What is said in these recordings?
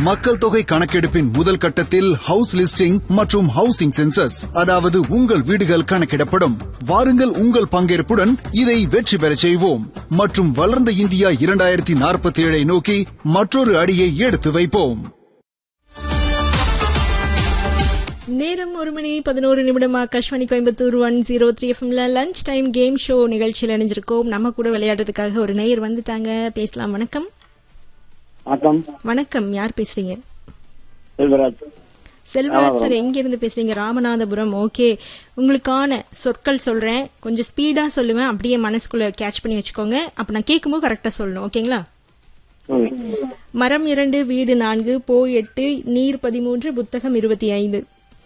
மக்கள் தொகை கணக்கெடுப்பின் முதல் கட்டத்தில் ஹவுஸ் லிஸ்டிங் மற்றும் ஹவுசிங் சென்சஸ் அதாவது உங்கள் வீடுகள் கணக்கிடப்படும் வாருங்கள் உங்கள் பங்கேற்புடன் இதை வெற்றி பெறச் செய்வோம் மற்றும் வளர்ந்த இந்தியா இரண்டாயிரத்தி நாற்பத்தி ஏழை நோக்கி மற்றொரு அடியை எடுத்து வைப்போம் நேரம் ஒரு மணி பதினோரு நிமிடம் Akashvani Coimbatore one zero three எஃப்எம்ல லஞ்ச் டைம் கேம் ஷோ நிகழ்ச்சியில் இணைஞ்சிருக்கோம் நம்ம கூட விளையாடுறதுக்காக ஒரு நேயர் வந்துட்டாங்க பேசலாம் வணக்கம் வணக்கம் வணக்கம் யார் பேசுறீங்க செல்வராஜ் செல்வராஜ் சார் எங்க இருந்து பேசுறீங்க ராமநாதபுரம் ஓகே உங்களுக்கான சொற்கள் சொல்றேன் கொஞ்சம் ஸ்பீடா சொல்லுவேன் அப்படியே மனசுக்குள்ள கேட்ச் பண்ணி வச்சுக்கோங்க அப்ப நான் கேட்கும்போது கரெக்டா சொல்லணும் ஓகேங்களா ம். மரம் இரண்டு வீடு நான்கு போ எட்டு நீர் பதிமூன்று புத்தகம் இருபத்தி ஐந்து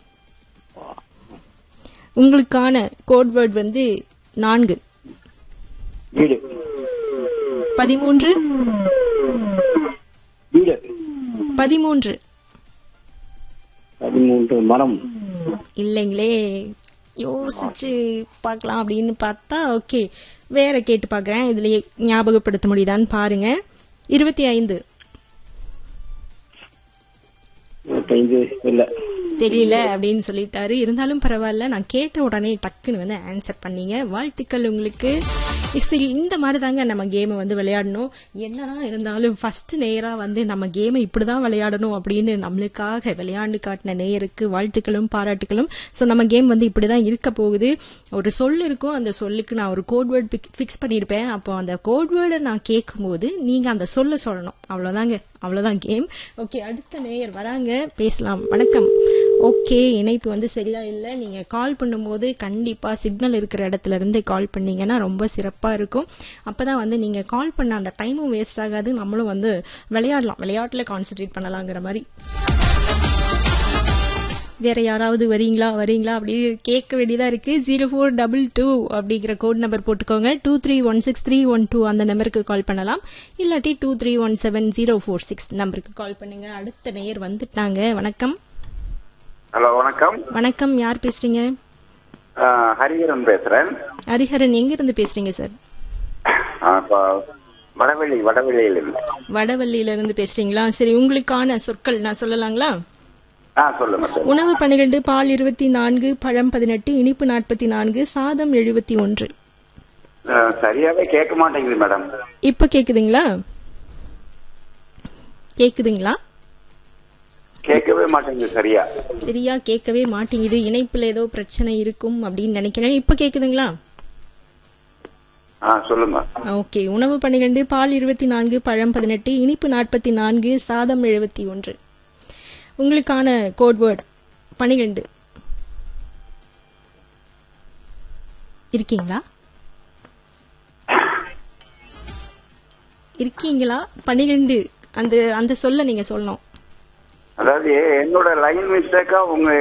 உங்களுக்கான கோட் வேர்ட் வந்து நான்கு வீடு பதிமூன்று வீடு பதிமூன்று பதிமூன்று மரம் இல்லைங்களே யோசிச்சு பார்க்கலாம் அப்படின்னு பார்த்தா ஓகே வேற கேட்டு பார்க்கறேன் இதுலயே ஞாபகப்படுத்த முடியுதான்னு பாருங்க இருபத்தி ஐந்து இருபத்தைந்து இல்ல தெரியல அப்படின்னு சொல்லிட்டாரு இருந்தாலும் பரவாயில்ல நான் கேட்ட உடனே டக்குன்னு வந்து ஆன்சர் பண்ணீங்க வாழ்த்துக்கள் உங்களுக்கு சரி இந்த மாதிரி தாங்க நம்ம கேமை வந்து விளையாடணும் என்னதான் இருந்தாலும் ஃபர்ஸ்ட் நேரா வந்து நம்ம கேமை இப்படிதான் விளையாடணும் அப்படின்னு நம்மளுக்காக விளையாண்டு காட்டின நேயருக்கு வாழ்த்துக்களும் பாராட்டுகளும் ஸோ நம்ம கேம் வந்து இப்படிதான் இருக்க போகுது ஒரு சொல் இருக்கும் அந்த சொல்லுக்கு நான் ஒரு கோட் வேர்ட் ஃபிக்ஸ் பண்ணியிருப்பேன் அப்போ அந்த கோட் வேர்டை நான் கேட்கும்போது நீங்க அந்த சொல்ல சொல்லணும் அவ்வளவுதாங்க அவ்வளவுதான் கேம் ஓகே அடுத்த நேயர் வராங்க பேசலாம் வணக்கம் ஓகே இணைப்பு வந்து சரியா இல்லை நீங்க கால் பண்ணும்போது கண்டிப்பா சிக்னல் இருக்கிற இடத்துல இருந்து கால் பண்ணீங்கன்னா ரொம்ப சிறப்பா இருக்கும் அப்பதான் வந்து நீங்க கால் பண்ண அந்த டைமும் வேஸ்ட் ஆகாது நம்மளும் வந்து விளையாடலாம் விளையாட்டுல கான்சென்ட்ரேட் பண்ணலாங்கிற மாதிரி வேற யாராவது வரீங்களா வரீங்களா அப்படி கேட்க வேண்டியதா இருக்கு ஜீரோ ஃபோர் டபுள் டூ அப்படிங்கிற கோட் நம்பர் போட்டுக்கோங்க two three one six three one two அந்த நம்பருக்கு கால் பண்ணலாம் இல்லாட்டி two three one seven zero four six நம்பருக்கு கால் பண்ணுங்க அடுத்த நேயர் வந்துட்டாங்க வணக்கம் ஹலோ வணக்கம் வணக்கம் யார் பேசுறீங்க ஆ, ஹரிஹரன் பேசுறேன் ஹரிஹரன் எங்க இருந்து பேசுறீங்க சார் ஆ, இப்போ வடவெளி வடவெளியில் இருந்து வடவள்ளியில இருந்து பேசுறீங்களா சரி உங்களுக்கான சொற்கள் நான் சொல்லலாங்களா ஆ சொல்லுங்க சார் உணவு பன்னிரண்டு பால் இருபத்தி நான்கு பழம் பதினெட்டு இனிப்பு நாற்பத்தி நான்கு சாதம் எழுபத்தி ஒன்று ஆ, சரியாவே கேட்க மாட்டேங்குது மேடம் இப்ப கேக்குதுங்களா கேக்குதுங்களா கேட்கவே மாட்டேங்குது சரியா சரியா கேட்கவே மாட்டேங்குது இணைப்புல ஏதோ பிரச்சனை இருக்கும் அப்படின்னு நினைக்கிறேன் இப்ப கேக்குதுங்களா ஆ சொல்லுங்க ஓகே உணவு பன்னிரண்டு பால் இருபத்தி நான்கு பழம் பதினெட்டு இனிப்பு நாற்பத்தி நான்கு சாதம் எழுபத்தி ஒன்று உங்களுக்கான கோட் வேர்ட் பன்னிரெண்டு இருக்கீங்களா இருக்கீங்களா பன்னிரெண்டு அந்த அந்த சொல்ல நீங்க சொல்லணும் அதாவது என்னோட லைன் மிஸ்டேக்கா உங்க